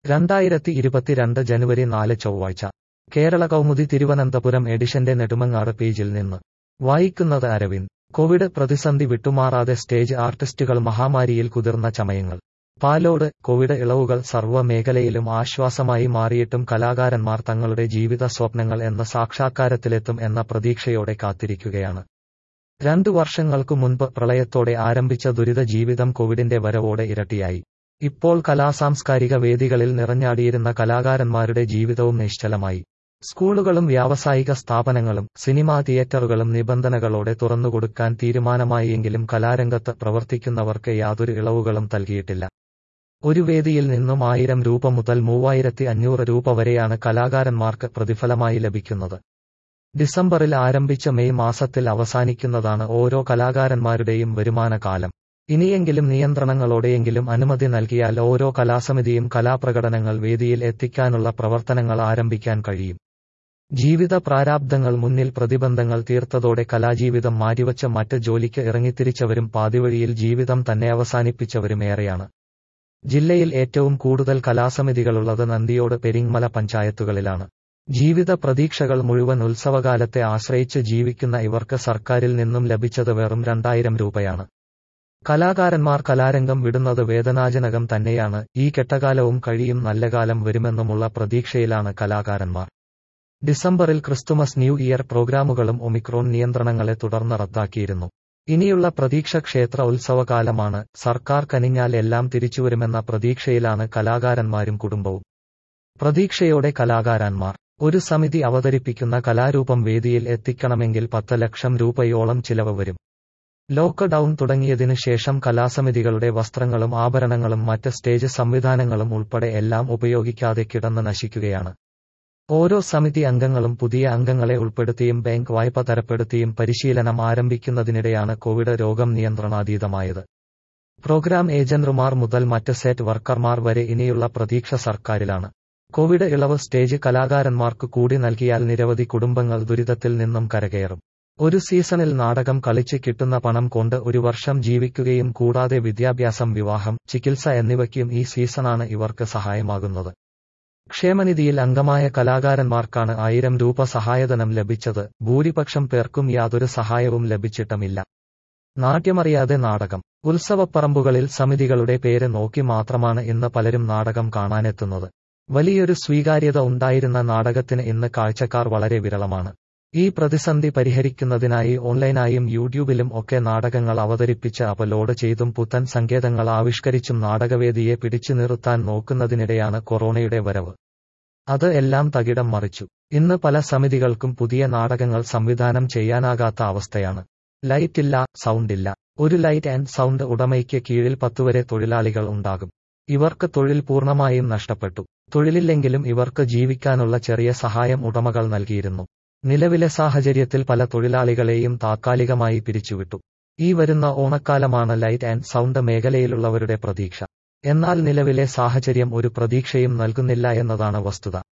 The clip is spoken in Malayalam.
രണ്ടായിരത്തി ഇരുപത്തിരണ്ട് ജനുവരി നാല് ചൊവ്വാഴ്ച കേരള കൗമുദി തിരുവനന്തപുരം എഡിഷന്റെ നെടുമങ്ങാട് പേജിൽ നിന്ന് വായിക്കുന്നത് അരവിന്ദ് കോവിഡ് പ്രതിസന്ധി വിട്ടുമാറാതെ സ്റ്റേജ് ആർട്ടിസ്റ്റുകൾ മഹാമാരിയിൽ കുതിർന്ന ചമയങ്ങൾ പാലോട് കോവിഡ് ഇളവുകൾ സർവ്വ മേഖലയിലും ആശ്വാസമായി മാറിയിട്ടും കലാകാരന്മാർ തങ്ങളുടെ ജീവിത സ്വപ്നങ്ങൾ എന്ന സാക്ഷാത്കാരത്തിലെത്തും എന്ന പ്രതീക്ഷയോടെ കാത്തിരിക്കുകയാണ് രണ്ടു വർഷങ്ങൾക്കു മുൻപ് പ്രളയത്തോടെ ആരംഭിച്ച ദുരിത ജീവിതം കോവിഡിന്റെ വരവോടെ ഇരട്ടിയായി ഇപ്പോൾ കലാസാംസ്കാരിക വേദികളിൽ നിറഞ്ഞാടിയിരുന്ന കലാകാരന്മാരുടെ ജീവിതവും നിശ്ചലമായി സ്കൂളുകളും വ്യാവസായിക സ്ഥാപനങ്ങളും സിനിമാ തിയേറ്ററുകളും നിബന്ധനകളോടെ തുറന്നുകൊടുക്കാൻ തീരുമാനമായെങ്കിലും കലാരംഗത്ത് പ്രവർത്തിക്കുന്നവർക്ക് യാതൊരു ഇളവുകളും നൽകിയിട്ടില്ല ഒരു വേദിയിൽ നിന്നും ആയിരം രൂപ മുതൽ മൂവായിരത്തി അഞ്ഞൂറ് രൂപ വരെയാണ് കലാകാരന്മാർക്ക് പ്രതിഫലമായി ലഭിക്കുന്നത് ഡിസംബറിൽ ആരംഭിച്ച മെയ് മാസത്തിൽ അവസാനിക്കുന്നതാണ് ഓരോ കലാകാരന്മാരുടെയും വരുമാന കാലം ഇനിയെങ്കിലും നിയന്ത്രണങ്ങളോടെയെങ്കിലും അനുമതി നൽകിയാൽ ഓരോ കലാസമിതിയും കലാപ്രകടനങ്ങൾ വേദിയിൽ എത്തിക്കാനുള്ള പ്രവർത്തനങ്ങൾ ആരംഭിക്കാൻ കഴിയും ജീവിത പ്രാരാബ്ദങ്ങൾ മുന്നിൽ പ്രതിബന്ധങ്ങൾ തീർത്തതോടെ കലാജീവിതം മാറ്റിവച്ച മറ്റ് ജോലിക്ക് ഇറങ്ങിത്തിരിച്ചവരും പാതിവഴിയിൽ ജീവിതം തന്നെ അവസാനിപ്പിച്ചവരും ഏറെയാണ് ജില്ലയിൽ ഏറ്റവും കൂടുതൽ കലാസമിതികളുള്ളത് നന്ദിയോട് പെരിങ്മല പഞ്ചായത്തുകളിലാണ് ജീവിത പ്രതീക്ഷകൾ മുഴുവൻ ഉത്സവകാലത്തെ ആശ്രയിച്ച് ജീവിക്കുന്ന ഇവർക്ക് സർക്കാരിൽ നിന്നും ലഭിച്ചത് വെറും രണ്ടായിരം രൂപയാണ് കലാകാരന്മാർ കലാരംഗം വിടുന്നത് വേദനാജനകം തന്നെയാണ് ഈ കെട്ടകാലവും കഴിയും നല്ല കാലം വരുമെന്നുമുള്ള പ്രതീക്ഷയിലാണ് കലാകാരന്മാർ ഡിസംബറിൽ ക്രിസ്തുമസ് ന്യൂ ഇയർ പ്രോഗ്രാമുകളും ഒമിക്രോൺ നിയന്ത്രണങ്ങളെ തുടർന്ന് റദ്ദാക്കിയിരുന്നു ഇനിയുള്ള പ്രതീക്ഷ ക്ഷേത്ര ഉത്സവകാലമാണ് സർക്കാർ കനിഞ്ഞാൽ എല്ലാം തിരിച്ചുവരുമെന്ന പ്രതീക്ഷയിലാണ് കലാകാരന്മാരും കുടുംബവും പ്രതീക്ഷയോടെ കലാകാരന്മാർ ഒരു സമിതി അവതരിപ്പിക്കുന്ന കലാരൂപം വേദിയിൽ എത്തിക്കണമെങ്കിൽ പത്ത് ലക്ഷം രൂപയോളം ചിലവ് വരും ലോക്ക്ഡൌൺ തുടങ്ങിയതിനു ശേഷം കലാസമിതികളുടെ വസ്ത്രങ്ങളും ആഭരണങ്ങളും മറ്റ് സ്റ്റേജ് സംവിധാനങ്ങളും ഉൾപ്പെടെ എല്ലാം ഉപയോഗിക്കാതെ കിടന്ന് നശിക്കുകയാണ് ഓരോ സമിതി അംഗങ്ങളും പുതിയ അംഗങ്ങളെ ഉൾപ്പെടുത്തിയും ബാങ്ക് വായ്പ തരപ്പെടുത്തിയും പരിശീലനം ആരംഭിക്കുന്നതിനിടെയാണ് കോവിഡ് രോഗം നിയന്ത്രണാതീതമായത് പ്രോഗ്രാം ഏജന്റുമാർ മുതൽ മറ്റ് സെറ്റ് വർക്കർമാർ വരെ ഇനിയുള്ള പ്രതീക്ഷ സർക്കാരിലാണ് കോവിഡ് ഇളവ് സ്റ്റേജ് കലാകാരന്മാർക്ക് കൂടി നൽകിയാൽ നിരവധി കുടുംബങ്ങൾ ദുരിതത്തിൽ നിന്നും കരകയറും ഒരു സീസണിൽ നാടകം കളിച്ച് കിട്ടുന്ന പണം കൊണ്ട് ഒരു വർഷം ജീവിക്കുകയും കൂടാതെ വിദ്യാഭ്യാസം വിവാഹം ചികിത്സ എന്നിവയ്ക്കും ഈ സീസണാണ് ഇവർക്ക് സഹായമാകുന്നത് ക്ഷേമനിധിയിൽ അംഗമായ കലാകാരന്മാർക്കാണ് ആയിരം രൂപ സഹായധനം ലഭിച്ചത് ഭൂരിപക്ഷം പേർക്കും യാതൊരു സഹായവും ലഭിച്ചിട്ടുമില്ല നാട്യമറിയാതെ നാടകം ഉത്സവപ്പറമ്പുകളിൽ സമിതികളുടെ പേര് നോക്കി മാത്രമാണ് ഇന്ന് പലരും നാടകം കാണാനെത്തുന്നത് വലിയൊരു സ്വീകാര്യത ഉണ്ടായിരുന്ന നാടകത്തിന് ഇന്ന് കാഴ്ചക്കാർ വളരെ വിരളമാണ് ഈ പ്രതിസന്ധി പരിഹരിക്കുന്നതിനായി ഓൺലൈനായും യൂട്യൂബിലും ഒക്കെ നാടകങ്ങൾ അവതരിപ്പിച്ച് അപ്ലോഡ് ചെയ്തും പുത്തൻ സങ്കേതങ്ങൾ ആവിഷ്കരിച്ചും നാടകവേദിയെ പിടിച്ചു നിർത്താൻ നോക്കുന്നതിനിടെയാണ് കൊറോണയുടെ വരവ് അത് എല്ലാം തകിടം മറിച്ചു ഇന്ന് പല സമിതികൾക്കും പുതിയ നാടകങ്ങൾ സംവിധാനം ചെയ്യാനാകാത്ത അവസ്ഥയാണ് ലൈറ്റ് ഇല്ല സൗണ്ട് ഇല്ല ഒരു ലൈറ്റ് ആൻഡ് സൗണ്ട് ഉടമയ്ക്ക് കീഴിൽ പത്തുവരെ തൊഴിലാളികൾ ഉണ്ടാകും ഇവർക്ക് തൊഴിൽ പൂർണ്ണമായും നഷ്ടപ്പെട്ടു തൊഴിലില്ലെങ്കിലും ഇവർക്ക് ജീവിക്കാനുള്ള ചെറിയ സഹായം ഉടമകൾ നൽകിയിരുന്നു നിലവിലെ സാഹചര്യത്തിൽ പല തൊഴിലാളികളെയും താത്കാലികമായി പിരിച്ചുവിട്ടു ഈ വരുന്ന ഓണക്കാലമാണ് ലൈറ്റ് ആൻഡ് സൗണ്ട് മേഖലയിലുള്ളവരുടെ പ്രതീക്ഷ എന്നാൽ നിലവിലെ സാഹചര്യം ഒരു പ്രതീക്ഷയും നൽകുന്നില്ല എന്നതാണ് വസ്തുത